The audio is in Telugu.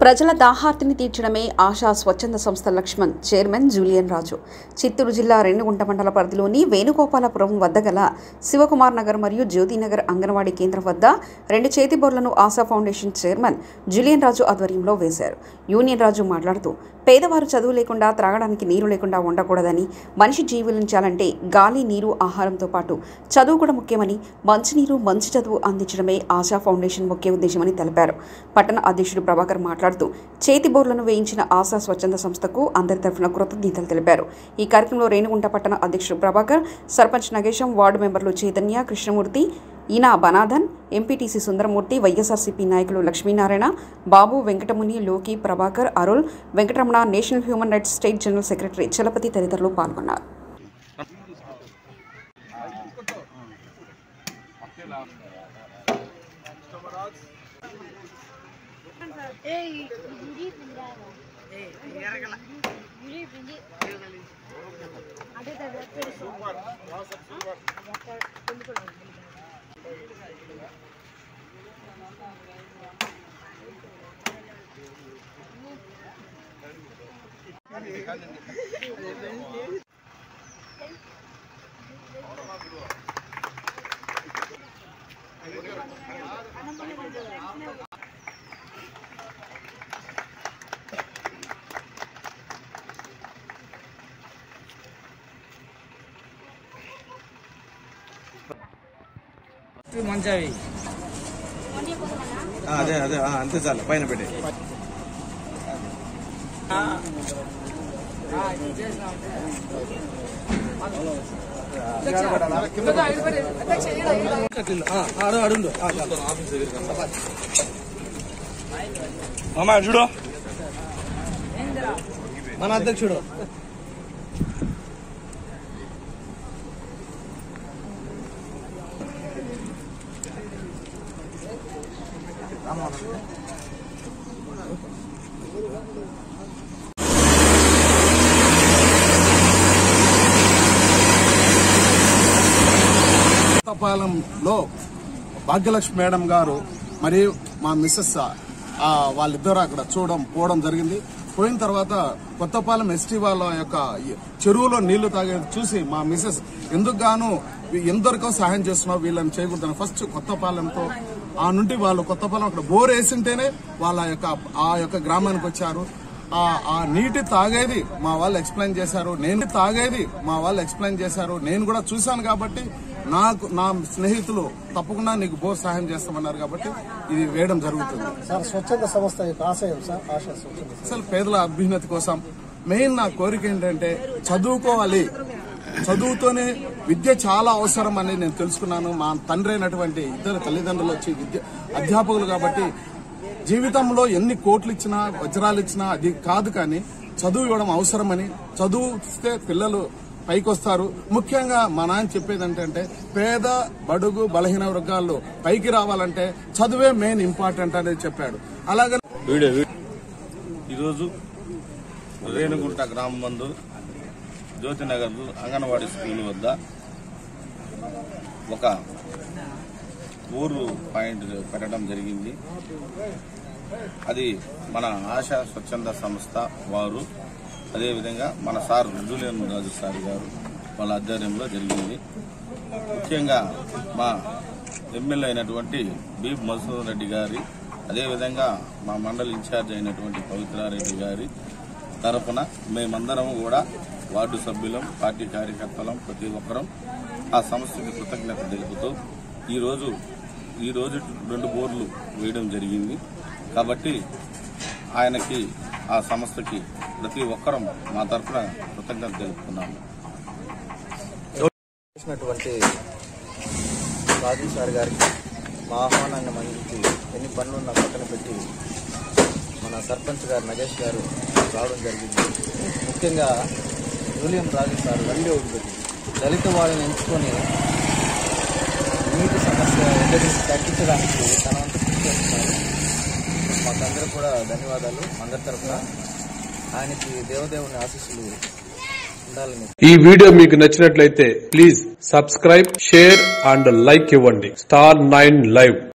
ప్రజల దాహార్తిని తీర్చడమే ఆశా స్వచ్ఛంద సంస్థ లక్ష్మణ్ చైర్మన్ జూలియన్ రాజు చిత్తూరు జిల్లా రెండుగుంట మండల పరిధిలోని వేణుగోపాలపురం వద్ద గల శివకుమార్ నగర్ మరియు జ్యోతినగర్ అంగన్వాడీ కేంద్రం వద్ద రెండు చేతి బోర్లను Asha foundation chairman Julian Raju ఆధ్వర్యంలో వేశారు యూనియన్ రాజు మాట్లాడుతూ పేదవారు చదువు లేకుండా త్రాగడానికి నీరు లేకుండా ఉండకూడదని మనిషి జీవించాలంటే గాలి నీరు ఆహారంతో పాటు చదువు కూడా ముఖ్యమని మంచినీరు మంచి చదువు అందించడమే ఆశా ఫౌండేషన్ ముఖ్య ఉద్దేశమని తెలిపారు పట్టణ అధ్యక్షుడు ప్రభాకర్ మాట్లాడుతూ చేతి బోర్లను వేయించిన ఆశా స్వచ్ఛంద సంస్థకు అందరి తరఫున కృతజ్ఞతలు తెలిపారు ఈ కార్యక్రమంలో రేణుగుంట పట్టణ అధ్యక్షుడు ప్రభాకర్ సర్పంచ్ నగేశం వార్డు మెంబర్లు చైతన్య కృష్ణమూర్తి ఈనా బనాథన్ ఎంపీటీసీ సుందరమూర్తి వైఎస్ఆర్సీపీ నాయకులు లక్ష్మీనారాయణ బాబు వెంకటముని లోకి Prabhakar Arul Venkataramana national human rights state general secretary Chalapathi తదితరులు పాల్గొన్నారు Ei, Yuri Pindaga. Yuri Pindi. అదే కదా తెలుసు అక్కడ కొనుక్కోండి మంచివి అదే అదే ఆ, అంతే చాలు పైన పెట్టి ఆడు అడుండు అమ్మా చూడు మన అధ్యక్షుడు కొత్తపాలెంలో భాగ్యలక్ష్మి మేడం గారు మరియు మా మిస్సెస్ ఆ, వాళ్ళిద్దరు అక్కడ చూడడం పోవడం జరిగింది పోయిన తర్వాత కొత్తపాలెం ఎస్టీ వాళ్ళ యొక్క ఈ చెరువులో నీళ్లు తాగేది చూసి మా మిస్సెస్ ఎందుకు గాను ఎందరికో సహాయం చేస్తున్నావు వీళ్ళని చేయకూడదని ఫస్ట్ కొత్తపాలెంతో ఆ నుండి వాళ్ళు కొత్తపాలెం అక్కడ బోర్ వేసింటేనే వాళ్ళ యొక్క ఆ యొక్క గ్రామానికి వచ్చారు ఆ ఆ నీటి తాగేది మా వాళ్ళు ఎక్స్ప్లెయిన్ చేశారు నేను తాగేది మా వాళ్ళు ఎక్స్ప్లెయిన్ చేశారు నేను కూడా చూశాను కాబట్టి నాకు నా స్నేహితులు తప్పకుండా నీకు బోర్ సహాయం చేస్తామన్నారు కాబట్టి ఇది వేయడం జరుగుతుంది సార్ స్వచ్ఛంద సంస్థ యొక్క ఆశయం సార్ ఆశ స్వచ్ఛంద సంస్థ. అసలు పేదల అభ్యున్నతి కోసం మెయిన్ నా కోరిక ఏంటంటే చదువుకోవాలి చదువుతోనే విద్య చాలా అవసరం అని నేను తెలుసుకున్నాను మా తండ్రి అయినటువంటి ఇద్దరు తల్లిదండ్రులు వచ్చి విద్య అధ్యాపకులు కాబట్టి జీవితంలో ఎన్ని కోట్లు ఇచ్చినా వజ్రాలు ఇచ్చినా అది కాదు కానీ చదువు ఇవ్వడం అవసరమని చదువు ఇస్తే పిల్లలు పైకి వస్తారు ముఖ్యంగా మా నాన్న చెప్పేది ఏంటంటే పేద బడుగు బలహీన వర్గాల్లో పైకి రావాలంటే చదువే మెయిన్ ఇంపార్టెంట్ అనేది చెప్పాడు అలాగే వీడియో వీడియో. ఈరోజు రేణుగుంట గ్రామం మందు జ్యోతినగర్ అంగన్వాడీ స్కూల్ వద్ద ఒక ఊరు పాయింట్ పెట్టడం జరిగింది అది మన ఆశా స్వచ్ఛంద సంస్థ వారు అదేవిధంగా మన సార్ జూలియన్ రాజు సార్ గారు వాళ్ళ ఆధ్వర్యంలో జరిగింది ముఖ్యంగా మా ఎమ్మెల్యే అయినటువంటి బి మధుసూదన్ రెడ్డి గారి అదేవిధంగా మా మండలి ఇన్ఛార్జ్ అయినటువంటి పవిత్రారెడ్డి గారి తరపున మేమందరం కూడా వార్డు సభ్యులం పార్టీ కార్యకర్తలం ప్రతి ఒక్కరం ఆ సంస్థకి కృతజ్ఞత తెలుపుతూ ఈరోజు ఈ రోజు రెండు బోర్లు వేయడం జరిగింది కాబట్టి ఆయనకి ఆ సంస్థకి ప్రతి ఒక్కరం మా తరపున కృతజ్ఞత తెలుపుతున్నాము చేసినటువంటి రాజు సార్ గారికి మా ఆహ్వానాన్ని మన్నించి ఎన్ని పనులున్నా పక్కన పెట్టి మన సర్పంచ్ గారు నగేష్ గారు రావడం జరిగింది ముఖ్యంగా జూలియం రాజు సార్ దళిత వాళ్ళని ఎంచుకొని నీటి సమస్య ఎదురించి తగ్గించడానికి తన వంతు కృషి చేస్తున్నారు మాకందరూ కూడా ధన్యవాదాలు అందరి తరఫున ఆయనకి దేవదేవుని ఆశీస్సులు ఉండాలని ఈ వీడియో మీకు నచ్చినట్లయితే please subscribe share and like ఇవ్వండి స్టార్ నైన్ లైవ్